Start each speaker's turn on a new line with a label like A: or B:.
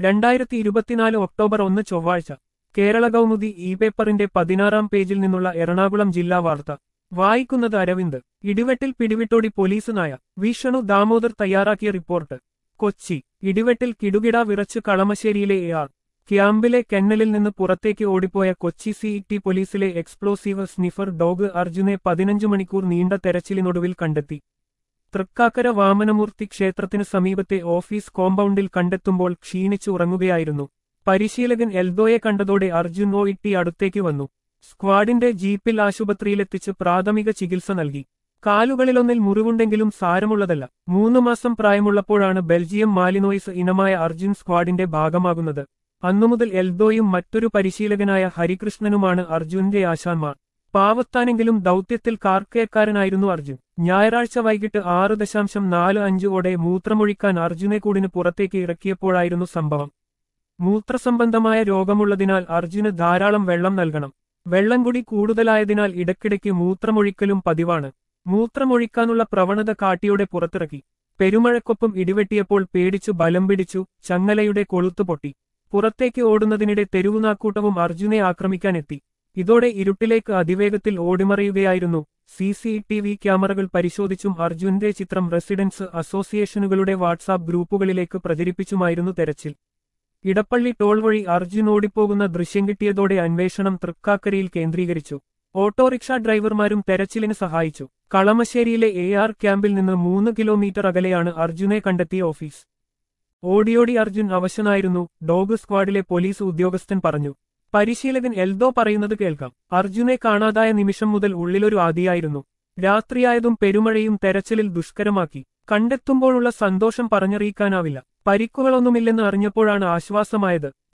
A: രണ്ടായിരത്തി ഇരുപത്തിനാല് ഒക്ടോബർ ഒന്ന് ചൊവ്വാഴ്ച കേരള കൗമുദി ഇ പേപ്പറിന്റെ പതിനാറാം പേജിൽ നിന്നുള്ള എറണാകുളം ജില്ലാ വാർത്ത വായിക്കുന്നത് അരവിന്ദ് ഇടിവെട്ടിൽ പിടിവിട്ടോടി പോലീസ് നായ വിഷണു ദാമോദർ തയ്യാറാക്കിയ റിപ്പോർട്ട് കൊച്ചി ഇടിവെട്ടിൽ കിടുകിട വിറച്ച് കളമശ്ശേരിയിലെ എ ആർ ക്യാമ്പിലെ കെന്നലിൽ നിന്ന് പുറത്തേക്ക് ഓടിപ്പോയ കൊച്ചി സിഇടി പോലീസിലെ എക്സ്പ്ലോസീവ് സ്നിഫർ ഡോഗ് അർജുനെ പതിനഞ്ചു മണിക്കൂർ നീണ്ട തെരച്ചിലിനൊടുവിൽ കണ്ടെത്തി തൃക്കാക്കര വാമനമൂർത്തി ക്ഷേത്രത്തിന് സമീപത്തെ ഓഫീസ് കോമ്പൗണ്ടിൽ കണ്ടെത്തുമ്പോൾ ക്ഷീണിച്ചു ഉറങ്ങുകയായിരുന്നു പരിശീലകൻ എൽദോയെ കണ്ടതോടെ അർജുൻ ഒ ഇട്ടി അടുത്തേക്ക് വന്നു സ്ക്വാഡിന്റെ ജീപ്പിൽ ആശുപത്രിയിലെത്തിച്ച് പ്രാഥമിക ചികിത്സ നൽകി കാലുകളിലൊന്നിൽ മുറിവുണ്ടെങ്കിലും സാരമുള്ളതല്ല മൂന്ന് മാസം പ്രായമുള്ളപ്പോഴാണ് ബെൽജിയം മാലിനോയിസ് ഇനമായ അർജുൻ സ്ക്വാഡിന്റെ ഭാഗമാകുന്നത് അന്നുമുതൽ എൽദോയും മറ്റൊരു പരിശീലകനായ ഹരികൃഷ്ണനുമാണ് അർജുന്റെ ആശാന്മാർ പാവത്താനെങ്കിലും ദൗത്യത്തിൽ കാർക്കയക്കാരനായിരുന്നു അർജുൻ ഞായറാഴ്ച വൈകിട്ട് ആറ് ദശാംശം നാല് അഞ്ചോടെ മൂത്രമൊഴിക്കാൻ അർജുനെ കൂടിന് പുറത്തേക്ക് ഇറക്കിയപ്പോഴായിരുന്നു സംഭവം മൂത്രസംബന്ധമായ രോഗമുള്ളതിനാൽ അർജുന് ധാരാളം വെള്ളം നൽകണം വെള്ളം കൂടി കൂടുതലായതിനാൽ ഇടയ്ക്കിടയ്ക്ക് മൂത്രമൊഴിക്കലും പതിവാണ് മൂത്രമൊഴിക്കാനുള്ള പ്രവണത കാട്ടിയുടെ പുറത്തിറക്കി പെരുമഴക്കൊപ്പം ഇടിവെട്ടിയപ്പോൾ പേടിച്ചു ബലം പിടിച്ചു ചങ്ങലയുടെ കൊളുത്തു പൊട്ടി പുറത്തേക്ക് ഓടുന്നതിനിടെ തെരുവുനാക്കൂട്ടവും അർജുനെ ആക്രമിക്കാനെത്തി ഇതോടെ ഇരുട്ടിലേക്ക് അതിവേഗത്തിൽ ഓടിമറയുകയായിരുന്നു സി സി ടി വി ക്യാമറകൾ പരിശോധിച്ചും അർജുന്റെ ചിത്രം റെസിഡൻസ് അസോസിയേഷനുകളുടെ വാട്സാപ്പ് ഗ്രൂപ്പുകളിലേക്ക് പ്രചരിപ്പിച്ചുമായിരുന്നു തെരച്ചിൽ ഇടപ്പള്ളി ടോൾ വഴി അർജുൻ ഓടിപ്പോകുന്ന ദൃശ്യം കിട്ടിയതോടെ അന്വേഷണം തൃക്കാക്കരയിൽ കേന്ദ്രീകരിച്ചു ഓട്ടോറിക്ഷ ഡ്രൈവർമാരും തെരച്ചിലിന് സഹായിച്ചു കളമശ്ശേരിയിലെ എ ആർ ക്യാമ്പിൽ നിന്ന് മൂന്ന് കിലോമീറ്റർ അകലെയാണ് അർജുനെ കണ്ടെത്തിയ ഓഫീസ് ഓടിയോടി അർജുൻ അവശനായിരുന്നു ഡോഗ് സ്ക്വാഡിലെ പോലീസ് ഉദ്യോഗസ്ഥൻ പറഞ്ഞു പരിശീലകൻ എൽദോ പറയുന്നത് കേൾക്കാം അർജുനെ കാണാതായ നിമിഷം മുതൽ ഉള്ളിലൊരു ആദിയായിരുന്നു രാത്രിയായതും പെരുമഴയും തെരച്ചിലിൽ ദുഷ്കരമാക്കി കണ്ടെത്തുമ്പോഴുള്ള സന്തോഷം പറഞ്ഞറിയിക്കാനാവില്ല പരിക്കുകളൊന്നുമില്ലെന്ന് അറിഞ്ഞപ്പോഴാണ് ആശ്വാസമായത്